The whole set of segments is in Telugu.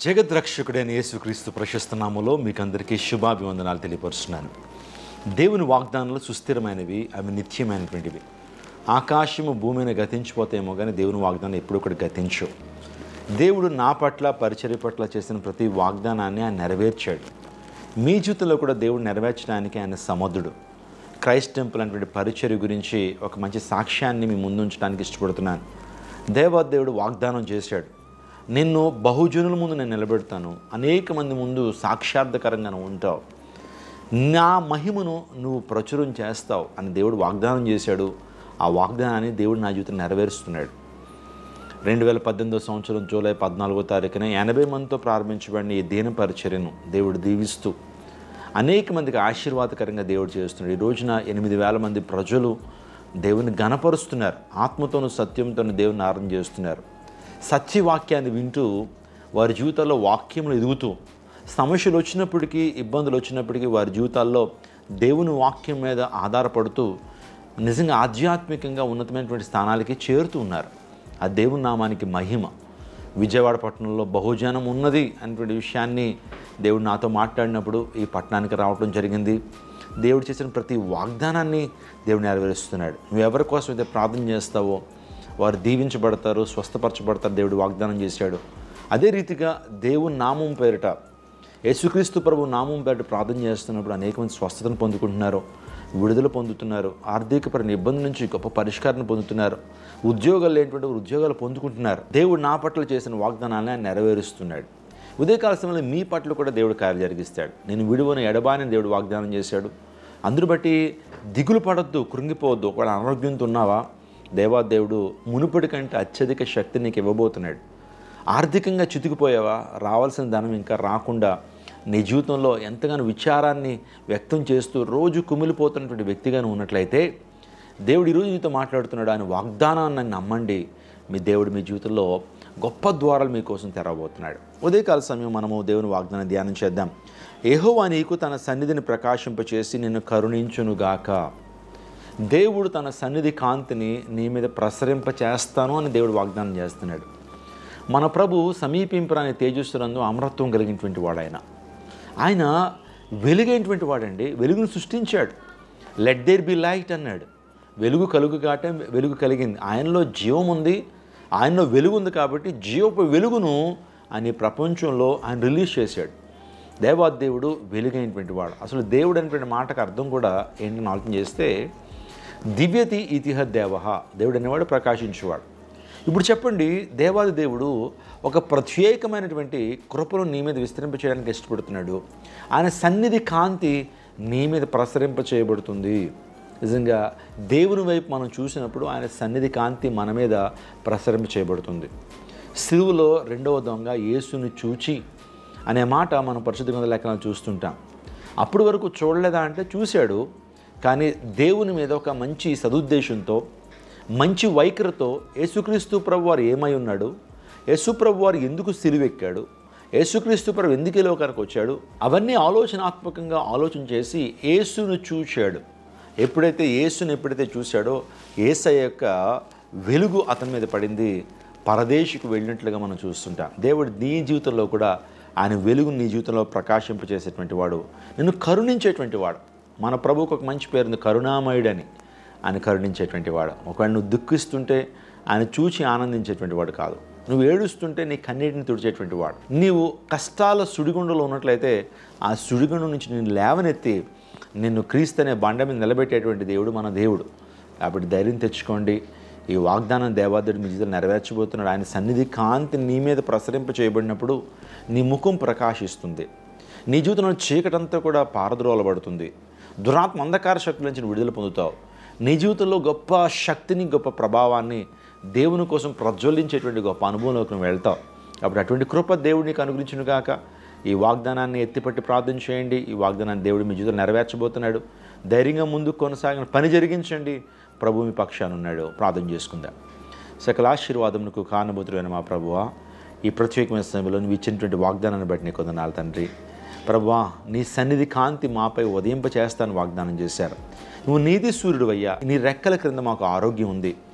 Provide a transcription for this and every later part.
జగద్రక్షకుడైన యేసుక్రీస్తు ప్రశస్త నామములో మీకు అందరికీ శుభాభివందనాలు తెలియపరుస్తున్నాను దేవుని వాగ్దానాలు సుస్థిరమైనవి అవి నిత్యమైనటువంటివి ఆకాశము భూమిని గతించిపోతాయేమో కానీ దేవుని వాగ్దానం ఎప్పుడు కూడా గతించవు దేవుడు నా పట్ల పరిచర్య పట్ల చేసిన ప్రతి వాగ్దానాన్ని ఆయన నెరవేర్చాడు మీ జీవితంలో కూడా దేవుడు నెరవేర్చడానికి ఆయన సమర్థుడు క్రైస్ట్ టెంపుల్ అనేటువంటి పరిచర్య గురించి ఒక మంచి సాక్ష్యాన్ని మీ ముందు ఉంచడానికి ఇష్టపడుతున్నాను దేవాదేవుడు వాగ్దానం చేశాడు నిన్ను బహుజనుల ముందు నేను నిలబెడతాను అనేక మంది ముందు సాక్షార్థకరంగా నువ్వు ఉంటావు నా మహిమను నువ్వు ప్రచురం చేస్తావు అని దేవుడు వాగ్దానం చేశాడు ఆ వాగ్దానాన్ని దేవుడు నా జీవితం నెరవేరుస్తున్నాడు రెండు వేల పద్దెనిమిదో సంవత్సరం జూలై పద్నాలుగో తారీఖున ఎనభై మందితో ప్రారంభించబడిన ఈ దీన పరిచర్యను దేవుడు దీవిస్తూ అనేక మందికి ఆశీర్వాదకరంగా దేవుడు చేస్తున్నాడు ఈ రోజున ఎనిమిది వేల మంది ప్రజలు దేవుని గణపరుస్తున్నారు ఆత్మతోనూ సత్యంతోనూ దేవుని ఆరాధన చేస్తున్నారు సత్యవాక్యాన్ని వింటూ వారి జీవితాల్లో వాక్యములు ఎదుగుతూ సమస్యలు వచ్చినప్పటికీ ఇబ్బందులు వచ్చినప్పటికీ వారి జీవితాల్లో దేవుని వాక్యం మీద ఆధారపడుతూ నిజంగా ఆధ్యాత్మికంగా ఉన్నతమైనటువంటి స్థానాలకి చేరుతూ ఉన్నారు ఆ దేవుని నామానికి మహిమ విజయవాడ పట్టణంలో బహుజనం ఉన్నది అనేటువంటి విషయాన్ని దేవుడు నాతో మాట్లాడినప్పుడు ఈ పట్టణానికి రావడం జరిగింది దేవుడు చేసిన ప్రతి వాగ్దానాన్ని దేవుడు నెరవేరుస్తున్నాడు నువ్వు ఎవరి కోసం అయితే ప్రార్థన చేస్తావో వారు దీవించబడతారు స్వస్థపరచబడతారు దేవుడు వాగ్దానం చేశాడు అదే రీతిగా దేవుని నామం పేరిట యేసుక్రీస్తు ప్రభు నామం పేరిట ప్రార్థన చేస్తున్నప్పుడు అనేక మంది స్వస్థతను పొందుకుంటున్నారు విడుదల పొందుతున్నారు ఆర్థికపరమైన ఇబ్బంది నుంచి గొప్ప పరిష్కారం పొందుతున్నారు ఉద్యోగాలు లేనటువంటి వారు ఉద్యోగాలు పొందుకుంటున్నారు దేవుడు నా పట్ల చేసిన వాగ్దానాన్ని ఆయన నెరవేరుస్తున్నాడు ఉదయకాల సమయంలో మీ పట్ల కూడా దేవుడు కార్యం జరిగిస్తాడు నేను విడువను ఎడబాని దేవుడు వాగ్దానం చేశాడు అందును బట్టి దిగులు పడద్దు కృంగిపోవద్దు ఒకవేళ అనారోగ్యంతో ఉన్నావా దేవాదేవుడు మునుపటి కంటే అత్యధిక శక్తి నీకు ఇవ్వబోతున్నాడు ఆర్థికంగా చితికిపోయావా రావాల్సిన ధనం ఇంకా రాకుండా నీ జీవితంలో ఎంతగానో విచారాన్ని వ్యక్తం చేస్తూ రోజు కుమిలిపోతున్నటువంటి వ్యక్తిగా నువ్వు ఉన్నట్లయితే దేవుడు ఈరోజు నీతో మాట్లాడుతున్నాడు ఆయన వాగ్దానాన్ని నమ్మండి మీ దేవుడు మీ జీవితంలో గొప్ప ద్వారాలు మీకోసం తెరవబోతున్నాడు ఉదయకాల సమయం మనము దేవుని వాగ్దానం ధ్యానం చేద్దాం ఏహోవా నీకు తన సన్నిధిని ప్రకాశింపచేసి నిన్ను కరుణించునుగాక దేవుడు తన సన్నిధి కాంతిని నీ మీద ప్రసరింప చేస్తాను అని దేవుడు వాగ్దానం చేస్తున్నాడు మన ప్రభు సమీపింపరాని తేజస్సునందు అమరత్వం కలిగినటువంటి వాడు ఆయన ఆయన వెలుగైనటువంటి వాడండి వెలుగును సృష్టించాడు లెట్ దేర్ బి లైట్ అన్నాడు వెలుగు కలుగు కాటే వెలుగు కలిగింది ఆయనలో జీవం ఉంది ఆయనలో వెలుగు ఉంది కాబట్టి జీవపు వెలుగును ఆయన ఈ ప్రపంచంలో ఆయన రిలీజ్ చేశాడు దేవాదేవుడు వెలుగైనటువంటి వాడు అసలు దేవుడు అనేటువంటి మాటకు అర్థం కూడా ఏంటని ఆలోచన చేస్తే దివ్యతి ఇతిహ దేవ దేవుడు అనేవాడు ప్రకాశించేవాడు ఇప్పుడు చెప్పండి దేవాది దేవుడు ఒక ప్రత్యేకమైనటువంటి కృపను నీ మీద విస్తరింప చేయడానికి ఇష్టపడుతున్నాడు ఆయన సన్నిధి కాంతి నీ మీద ప్రసరింప చేయబడుతుంది నిజంగా దేవుని వైపు మనం చూసినప్పుడు ఆయన సన్నిధి కాంతి మన మీద ప్రసరింప చేయబడుతుంది శిలువులో రెండవ దొంగ యేసుని చూచి అనే మాట మనం పరిశుద్ధ గ్రంథ లేఖనాలు చూస్తుంటాం అప్పటి వరకు చూడలేదా అంటే చూశాడు కానీ దేవుని మీద ఒక మంచి సదుద్దేశంతో మంచి వైఖరితో యేసుక్రీస్తు ప్రభు వారు ఏమై ఉన్నాడు యేసు ప్రభు వారు ఎందుకు సిలువెక్కాడు యేసుక్రీస్తు ప్రభు ఎందుకు ఈ లోకానికి వచ్చాడు అవన్నీ ఆలోచనాత్మకంగా ఆలోచన చేసి యేసును చూశాడు ఎప్పుడైతే యేసుని ఎప్పుడైతే చూశాడో ఏసయ్య యొక్క వెలుగు అతని మీద పడింది పరదేశికి వెళ్ళినట్లుగా మనం చూస్తుంటాం దేవుడు నీ జీవితంలో కూడా ఆయన వెలుగు నీ జీవితంలో ప్రకాశింపచేసేటువంటి వాడు నిన్ను కరుణించేటువంటి వాడు మన ప్రభువుకు ఒక మంచి పేరుంది కరుణామయుడని ఆయన కరుణించేటువంటి వాడు ఒకవేళ నువ్వు దుఃఖిస్తుంటే ఆయన చూచి ఆనందించేటువంటి వాడు కాదు నువ్వు ఏడుస్తుంటే నీ కన్నీటిని తుడిచేటువంటి వాడు నీవు కష్టాల సుడిగుండలో ఉన్నట్లయితే ఆ సుడిగుండం నుంచి నేను లేవనెత్తి నిన్ను క్రీస్తనే బండ మీద నిలబెట్టేటువంటి దేవుడు మన దేవుడు కాబట్టి ధైర్యం తెచ్చుకోండి ఈ వాగ్దానం దేవాదుడు మీ జీవితంలో నెరవేర్చబోతున్నాడు ఆయన సన్నిధి కాంతి నీ మీద ప్రసరింప చేయబడినప్పుడు నీ ముఖం ప్రకాశిస్తుంది నీ జీవితంలో చీకటంతా కూడా పారద్రోలబడుతుంది దురాత్మ అంధకార శక్తుల నుంచి నువ్వు విడుదల పొందుతావు నీ జీవితంలో గొప్ప శక్తిని గొప్ప ప్రభావాన్ని దేవుని కోసం ప్రజ్వలించేటువంటి గొప్ప అనుభవంలోకి నువ్వు వెళ్తావు కాబట్టి అటువంటి కృప దేవుడు నీకు అనుగ్రహించును గాక ఈ వాగ్దానాన్ని ఎత్తిపట్టి ప్రార్థన చేయండి ఈ వాగ్దానాన్ని దేవుడు మీ జీవితంలో నెరవేర్చబోతున్నాడు ధైర్యంగా ముందుకు కొనసాగిన పని జరిగించండి ప్రభు మీ పక్షాన ఉన్నాడు ప్రార్థన చేసుకుందాం సకల ఆశీర్వాదమునకు కానబోతుడైన మా ప్రభువా ఈ ప్రత్యేకమైన సమయంలో నువ్వు ఇచ్చినటువంటి వాగ్దానాన్ని బట్టి నీకు వందనాలు తండ్రి ప్రభువా నీ సన్నిధి కాంతి మాపై ఉదయింప చేస్తాను వాగ్దానం చేశారు నువ్వు నీతి సూర్యుడు అయ్యా నీ రెక్కల క్రింద మాకు ఆరోగ్యం ఉంది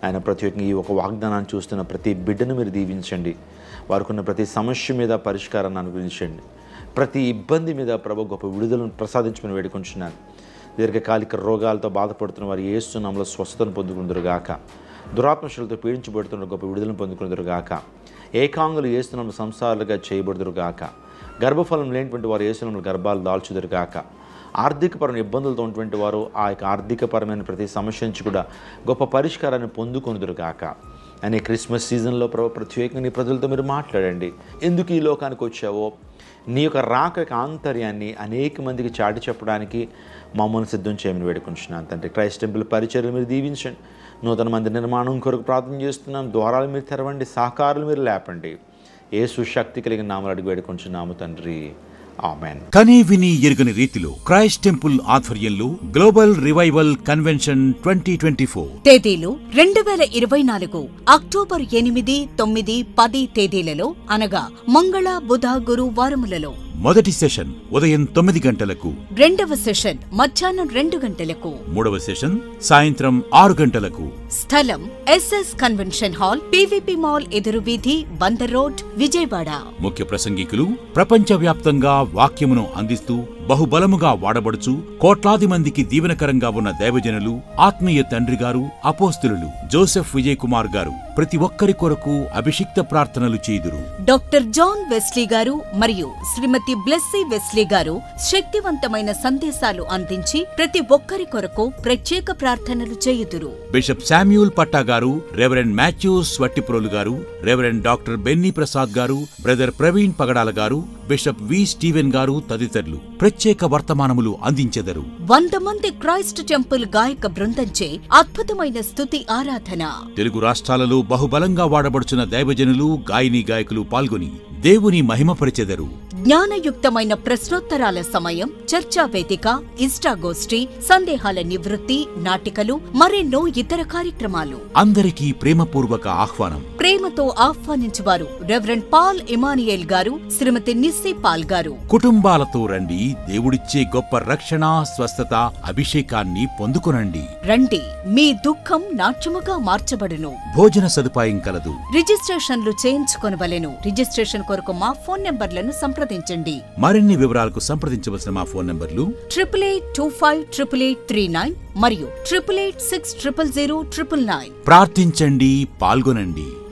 ఆయన ప్రత్యేకంగా ఈ ఒక వాగ్దానాన్ని చూస్తున్న ప్రతి బిడ్డను మీరు దీవించండి వారికి ఉన్న ప్రతి సమస్య మీద పరిష్కారాన్ని అనుగ్రహించండి ప్రతి ఇబ్బంది మీద ప్రభు గొప్ప విడుదలను ప్రసాదించమని వేడుకుంటున్నాను దీర్ఘకాలిక రోగాలతో బాధపడుతున్న వారు ఏస్తున్నాంలో స్వస్థతను పొందుకుందరుగాక దురాత్మశలతో పీడించబడుతున్న గొప్ప విడుదలను పొందుకుందరుగాక ఏకాంగులు ఏస్తున్నాంలో సంసారాలుగా చేయబడుదురుగాక గర్భఫలం లేనిటువంటి వారు ఏసునంలో గర్భాలు దాల్చుదురుగాక ఆర్థికపరమైన ఇబ్బందులతో ఉన్నటువంటి వారు ఆ యొక్క ఆర్థికపరమైన ప్రతి సమస్య నుంచి కూడా గొప్ప పరిష్కారాన్ని పొందుకొనుదురుగాక అనే క్రిస్మస్ సీజన్లో ప్రభు ప్రత్యేకంగా నీ ప్రజలతో మీరు మాట్లాడండి ఎందుకు ఈ లోకానికి వచ్చావో నీ యొక్క రాక యొక్క ఆంతర్యాన్ని అనేక మందికి చాటి చెప్పడానికి మమ్మల్ని సిద్ధం చేయమని వేడుకుంటున్నాను తండ్రి క్రైస్ట్ టెంపుల్ పరిచర్లు మీరు దీవించండి నూతన మంది నిర్మాణం కొరకు ప్రార్థన చేస్తున్నాం ద్వారాలు మీరు తెరవండి సహకారాలు మీరు లేపండి ఏ సుశక్తి కలిగిన నామలు అడిగి వేడుకుంటున్నాము తండ్రి ఆమెన్ కనీ విని ఎరుగని రీతిలో క్రైస్ట్ టెంపుల్ ఆధ్వర్యంలో global revival convention twenty twenty four తేదీలు రెండు వేల ఇరవై నాలుగు అక్టోబర్ ఎనిమిది తొమ్మిది పది తేదీలలో అనగా మంగళ బుధ గురు వారములలో మొదటి సెషన్ ఉదయం తొమ్మిది గంటలకు రెండవ సెషన్ మధ్యాహ్నం రెండు గంటలకు మూడవ సెషన్ సాయంత్రం ఆరు గంటలకు స్థలం SS convention hall PVP mall ఎదురు వీధి బందర్ రోడ్ విజయవాడ ముఖ్య ప్రసంగికులు ప్రపంచవ్యాప్తంగా వాక్యమును అందిస్తూ బహుబలముగా వాడబడుచు కోట్లాది మందికి దీవెనకరంగా ఉన్న దైవజనులు ఆత్మీయ తండ్రి గారు అపోస్తులు జోసెఫ్ విజయ్ కుమార్ గారు ప్రతి ఒక్కరి కొరకు అభిషిక్త ప్రార్థనలు చేయుదురు డాక్టర్ జాన్ వెస్లీ గారు మరియు శ్రీమతి బ్లెస్సీ వెస్లీ గారు శక్తివంతమైన సందేశాలు అందించి ప్రతి ఒక్కరి కొరకు ప్రత్యేక ప్రార్థనలు చేయుదురు బిషప్ శామ్యూల్ పట్టా గారు రెవరెండ్ మాథ్యూస్ వట్టిప్రోలు గారు రెవరెండ్ డాక్టర్ బెన్నీ ప్రసాద్ గారు బ్రదర్ ప్రవీణ్ పగడాల గారు బిషప్ వి స్టీవెన్ గారు తదితరులు ప్రత్యేక వర్తమానములు అందించెదరు వంద మంది క్రైస్ట్ టెంపుల్ గాయక బృందంచే అద్భుతమైన స్తుతి ఆరాధన తెలుగు రాష్ట్రాలలో బహుబలంగా వాడబడుచున్న దైవజనులు గాయని గాయకులు పాల్గొని దేవుని మహిమపరిచెదరు జ్ఞానయుక్తమైన ప్రశ్నోత్తరాల సమయం చర్చా వేదిక ఇష్టాగోష్ఠి సందేహాల నివృత్తి నాటికలు మరెన్నో ఇతర కార్యక్రమాలు అందరికీ ప్రేమపూర్వక ఆహ్వానం ప్రేమతో ఆహ్వానించువారు రెవరెండ్ పాల్ ఇమానియేల్ గారు శ్రీమతి నిస్సి పాల్ గారు కుటుంబాలతో రండి దేవుడిచ్చే గొప్ప రక్షణ స్వస్థత అభిషేకాన్ని పొందుకొనండి రండి మీ దుఃఖం నాట్యముగా మార్చబడును భోజన సదుపాయం కలదు రిజిస్ట్రేషన్లు చేయించుకొనవలెను రిజిస్ట్రేషన్ కొరకు మా ఫోన్ నంబర్లను సంప్రదించండి మరిన్ని వివరాలకు సంప్రదించవలసిన మా ఫోన్ నంబర్లు triple eight two five triple eight three nine మరియు triple eight six triple zero triple nine ప్రార్థించండి పాల్గొనండి